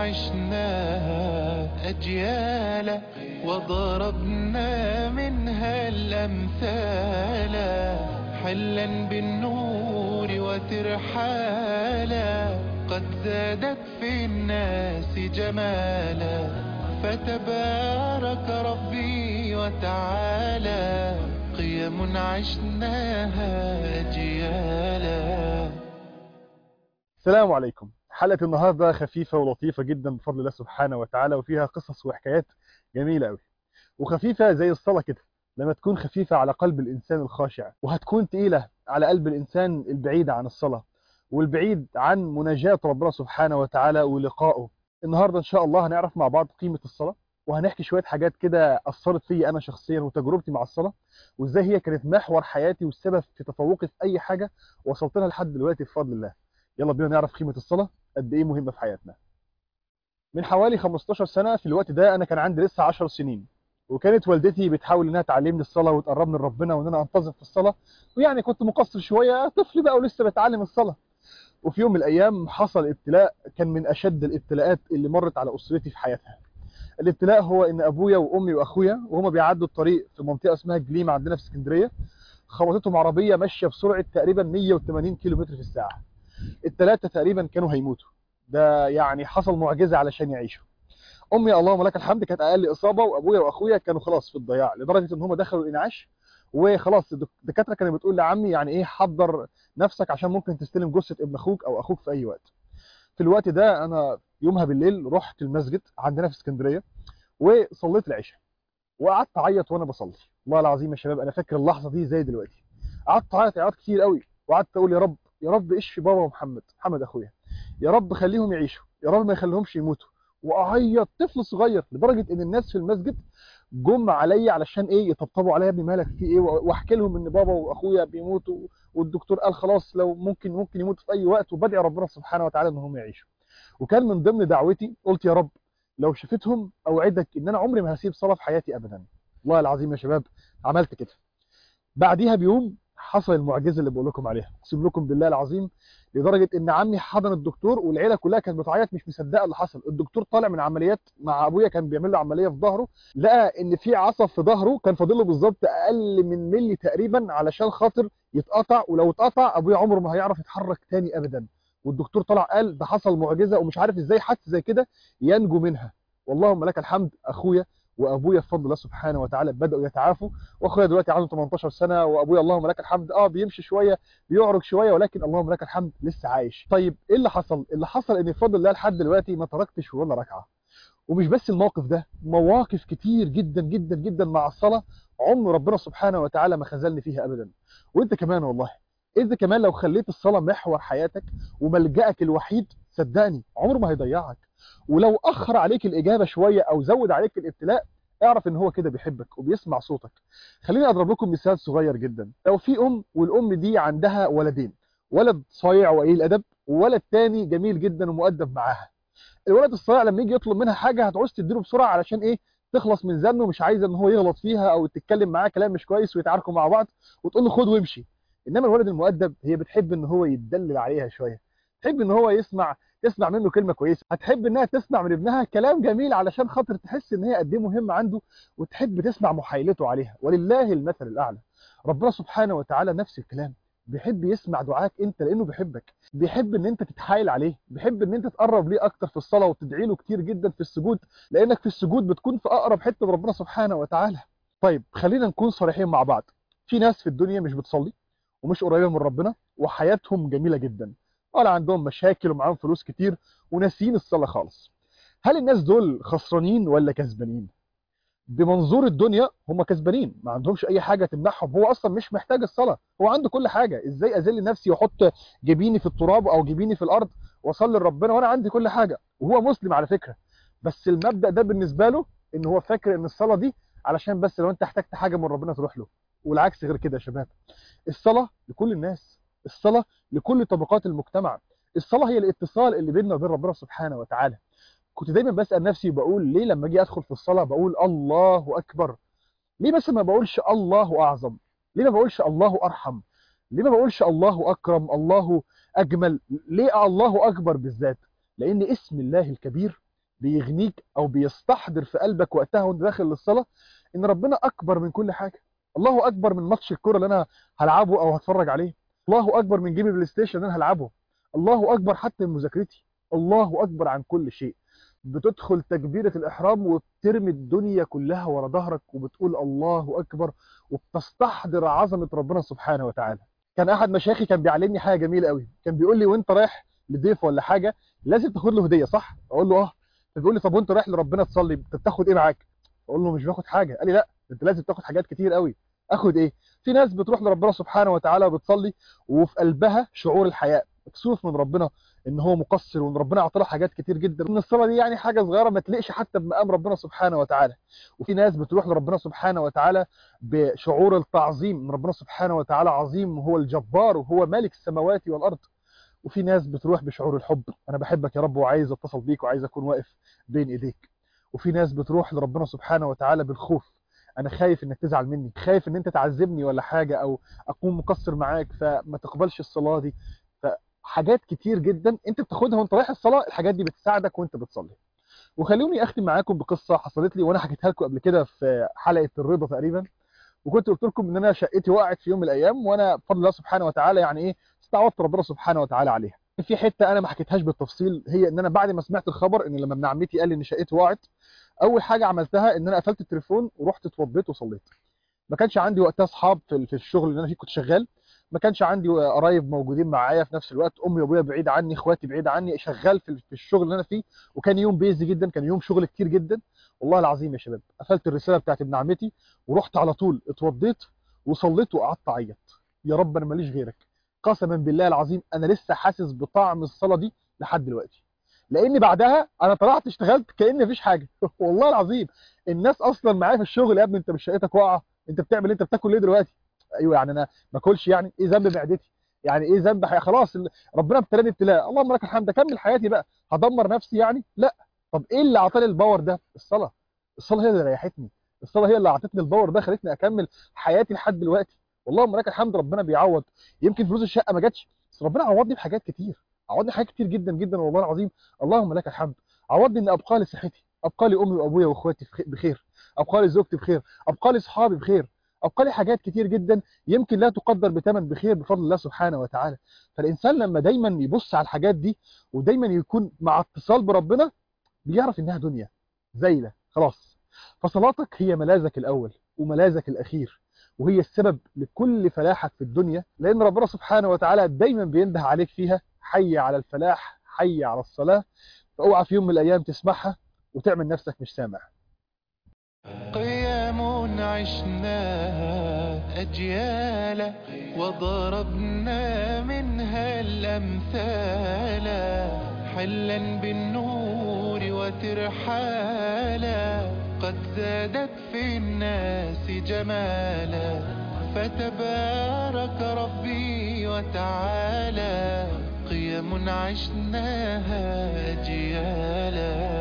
عشناها أجيالا وضربنا منها الأمثال حلا بالنور وترحالا قد زادت في الناس جمالا فتبارك ربي وتعالى قيم عشناها أجيالا السلام عليكم حلقة النهاردة خفيفة ولطيفة جدا بفضل الله سبحانه وتعالى وفيها قصص وحكايات جميلة قوي وخفيفة زي الصلاة كده لما تكون خفيفة على قلب الإنسان الخاشع وهتكون تقيلة على قلب الإنسان البعيد عن الصلاة والبعيد عن مناجاة ربنا سبحانه وتعالى ولقائه النهاردة إن شاء الله هنعرف مع بعض قيمة الصلاة وهنحكي شوية حاجات كده أثرت فيا أنا شخصيا وتجربتي مع الصلاة وإزاي هي كانت محور حياتي والسبب في تفوقي في أي حاجة وصلت لها لحد دلوقتي بفضل الله يلا بينا نعرف قيمة الصلاة قد إيه مهمة في حياتنا من حوالي 15 سنة في الوقت ده أنا كان عندي لسه 10 سنين وكانت والدتي بتحاول انها تعلمني الصلاه وتقربني لربنا وان انا انتظم في الصلاه ويعني كنت مقصر شويه طفل بقى ولسه بتعلم الصلاه وفي يوم من الايام حصل ابتلاء كان من اشد الابتلاءات اللي مرت على اسرتي في حياتها الابتلاء هو ان ابويا وامي واخويا وهما بيعدوا الطريق في منطقه اسمها جليم عندنا في اسكندريه خبطتهم عربيه ماشيه بسرعه تقريبا 180 كيلو متر في الساعه الثلاثه تقريبا كانوا هيموتوا ده يعني حصل معجزه علشان يعيشوا امي اللهم لك الحمد كانت اقل اصابه وابويا واخويا كانوا خلاص في الضياع لدرجه ان هم دخلوا الانعاش وخلاص الدكاتره كانت بتقول لعمي يعني ايه حضر نفسك عشان ممكن تستلم جثه ابن اخوك او اخوك في اي وقت في الوقت ده انا يومها بالليل رحت المسجد عندنا في اسكندريه وصليت العشاء وقعدت اعيط وانا بصلي والله العظيم يا شباب انا فاكر اللحظه دي زي دلوقتي قعدت اعيط عياط كتير قوي وقعدت اقول يا رب يا رب اشفي بابا ومحمد محمد اخويا يا رب خليهم يعيشوا يا رب ما يخليهمش يموتوا واعيط طفل صغير لدرجه ان الناس في المسجد جم عليا علشان ايه يطبطبوا عليا يا ابني مالك في ايه واحكي لهم ان بابا واخويا بيموتوا والدكتور قال خلاص لو ممكن ممكن يموتوا في اي وقت وبدعي ربنا سبحانه وتعالى ان هم يعيشوا وكان من ضمن دعوتي قلت يا رب لو شفتهم اوعدك ان انا عمري ما هسيب صلاه في حياتي ابدا والله العظيم يا شباب عملت كده بعديها بيوم حصل المعجزه اللي بقول لكم عليها اقسم لكم بالله العظيم لدرجه ان عمي حضن الدكتور والعيله كلها كانت بتعيط مش مصدقه اللي حصل الدكتور طالع من عمليات مع ابويا كان بيعمل له عمليه في ظهره لقى ان في عصب في ظهره كان فاضل له بالظبط اقل من ملي تقريبا علشان خاطر يتقطع ولو اتقطع ابويا عمره ما هيعرف يتحرك تاني ابدا والدكتور طلع قال ده حصل معجزه ومش عارف ازاي حادثه زي كده ينجو منها واللهم لك الحمد اخويا وابويا بفضل الله سبحانه وتعالى بداوا يتعافوا واخويا دلوقتي عنده 18 سنه وابويا اللهم لك الحمد اه بيمشي شويه بيعرج شويه ولكن اللهم لك الحمد لسه عايش طيب ايه اللي حصل اللي حصل ان بفضل الله لحد دلوقتي ما تركتش ولا ركعه ومش بس الموقف ده مواقف كتير جدا جدا جدا مع الصلاه عمر ربنا سبحانه وتعالى ما خذلني فيها ابدا وانت كمان والله انت كمان لو خليت الصلاه محور حياتك وملجأك الوحيد صدقني عمره ما هيضيعك ولو اخر عليك الاجابه شويه او زود عليك الابتلاء اعرف ان هو كده بيحبك وبيسمع صوتك خليني اضرب لكم مثال صغير جدا لو في ام والام دي عندها ولدين ولد صايع وقليل الادب وولد تاني جميل جدا ومؤدب معاها الولد الصايع لما يجي يطلب منها حاجه هتعوز تديله بسرعه علشان ايه تخلص من زنه مش عايزه ان هو يغلط فيها او تتكلم معاه كلام مش كويس ويتعاركوا مع بعض وتقول له خد وامشي انما الولد المؤدب هي بتحب ان هو يتدلل عليها شويه تحب ان هو يسمع تسمع منه كلمه كويسه هتحب انها تسمع من ابنها كلام جميل علشان خاطر تحس ان هي قد ايه مهمه عنده وتحب تسمع محايلته عليها ولله المثل الاعلى ربنا سبحانه وتعالى نفس الكلام بيحب يسمع دعاك انت لانه بيحبك بيحب ان انت تتحايل عليه بيحب ان انت تقرب ليه اكتر في الصلاه وتدعي له كتير جدا في السجود لانك في السجود بتكون في اقرب حته لربنا سبحانه وتعالى طيب خلينا نكون صريحين مع بعض في ناس في الدنيا مش بتصلي ومش قريبه من ربنا وحياتهم جميله جدا ولا عندهم مشاكل ومعاهم فلوس كتير وناسيين الصلاة خالص هل الناس دول خسرانين ولا كسبانين بمنظور الدنيا هم كسبانين ما عندهمش اي حاجة تمنعهم هو اصلا مش محتاج الصلاة هو عنده كل حاجة ازاي اذل نفسي واحط جبيني في التراب او جبيني في الارض واصلي لربنا وانا عندي كل حاجة وهو مسلم على فكرة بس المبدأ ده بالنسبة له ان هو فاكر ان الصلاة دي علشان بس لو انت احتجت حاجة من ربنا تروح له والعكس غير كده يا شباب الصلاة لكل الناس الصلاة لكل طبقات المجتمع الصلاة هي الاتصال اللي بيننا وبين ربنا سبحانه وتعالى كنت دايما بسأل نفسي بقول ليه لما اجي ادخل في الصلاة بقول الله اكبر ليه بس ما بقولش الله اعظم ليه ما بقولش الله ارحم ليه ما بقولش الله اكرم الله اجمل ليه الله اكبر بالذات لان اسم الله الكبير بيغنيك او بيستحضر في قلبك وقتها وانت داخل للصلاه ان ربنا اكبر من كل حاجه الله اكبر من ماتش الكوره اللي انا هلعبه او هتفرج عليه الله اكبر من جيم البلاي ستيشن اللي انا هلعبه الله اكبر حتى من مذاكرتي الله اكبر عن كل شيء بتدخل تكبيره الاحرام وبترمي الدنيا كلها ورا ظهرك وبتقول الله اكبر وبتستحضر عظمه ربنا سبحانه وتعالى كان احد مشايخي كان بيعلمني حاجه جميله قوي كان بيقول لي وانت رايح لضيف ولا حاجه لازم تاخد له هديه صح اقول له اه فبيقول لي طب وانت رايح لربنا تصلي بتاخد ايه معاك اقول له مش باخد حاجه قال لي لا انت لازم تاخد حاجات كتير قوي اخد ايه في ناس بتروح لربنا سبحانه وتعالى وبتصلي وفي قلبها شعور الحياء مكسوف من ربنا ان هو مقصر وان ربنا اعطى له حاجات كتير جدا ان الصلاه دي يعني حاجه صغيره ما تليقش حتى بمقام ربنا سبحانه وتعالى وفي ناس بتروح لربنا سبحانه وتعالى بشعور التعظيم ان ربنا سبحانه وتعالى عظيم وهو الجبار وهو مالك السماوات والارض وفي ناس بتروح بشعور الحب انا بحبك يا رب وعايز اتصل بيك وعايز اكون واقف بين ايديك وفي ناس بتروح لربنا سبحانه وتعالى بالخوف انا خايف انك تزعل مني خايف ان انت تعذبني ولا حاجه او اكون مقصر معاك فما تقبلش الصلاه دي فحاجات كتير جدا انت بتاخدها وانت رايح الصلاه الحاجات دي بتساعدك وانت بتصلي وخلوني اختم معاكم بقصه حصلت لي وانا حكيتها لكم قبل كده في حلقه الرضا تقريبا وكنت قلت لكم ان انا شقتي وقعت في يوم من الايام وانا بفضل الله سبحانه وتعالى يعني ايه استعوضت ربنا سبحانه وتعالى عليها في حته انا ما حكيتهاش بالتفصيل هي ان انا بعد ما سمعت الخبر ان لما ابن عمتي قال لي ان شقتي وقعت اول حاجه عملتها ان انا قفلت التليفون ورحت اتوضيت وصليت ما كانش عندي وقتها اصحاب في الشغل اللي انا فيه كنت شغال ما كانش عندي قرايب موجودين معايا في نفس الوقت امي وابويا بعيد عني اخواتي بعيد عني شغال في الشغل اللي انا فيه وكان يوم بيزي جدا كان يوم شغل كتير جدا والله العظيم يا شباب قفلت الرساله بتاعت ابن عمتي ورحت على طول اتوضيت وصليت وقعدت اعيط يا رب انا ماليش غيرك قسما بالله العظيم انا لسه حاسس بطعم الصلاه دي لحد دلوقتي لان بعدها انا طلعت اشتغلت كان مفيش حاجه والله العظيم الناس اصلا معايا في الشغل يا ابني انت مش شقتك واقعه انت بتعمل انت بتاكل ليه دلوقتي ايوه يعني انا ما اكلش يعني ايه ذنب معدتي يعني ايه ذنب حي... خلاص ربنا ابتلاني ابتلاء اللهم لك الحمد اكمل حياتي بقى هدمر نفسي يعني لا طب ايه اللي عطاني الباور ده الصلاه الصلاه هي اللي ريحتني الصلاه هي اللي اعطتني الباور ده خلتني اكمل حياتي لحد دلوقتي اللهم لك الحمد ربنا بيعوض يمكن فلوس الشقه ما جاتش بس ربنا عوضني بحاجات كتير عوضني حاجات كتير جدا جدا والله العظيم اللهم لك الحمد عوضني ان ابقى لي صحتي ابقى لي امي وابويا واخواتي بخير ابقى لي زوجتي بخير ابقى لي اصحابي بخير ابقى لي حاجات كتير جدا يمكن لا تقدر بثمن بخير بفضل الله سبحانه وتعالى فالانسان لما دايما يبص على الحاجات دي ودايما يكون مع اتصال بربنا بيعرف انها دنيا زايله خلاص فصلاتك هي ملاذك الاول وملاذك الاخير وهي السبب لكل فلاحك في الدنيا لان ربنا سبحانه وتعالى دايما بينده عليك فيها حي على الفلاح حي على الصلاه فاوعى في يوم من الايام تسمعها وتعمل نفسك مش سامع قيام عشناها أجيالا وضربنا منها الأمثال حلا بالنور وترحالا قد زادت في الناس جمالا فتبارك ربي وتعالى قيم عشناها أجيالا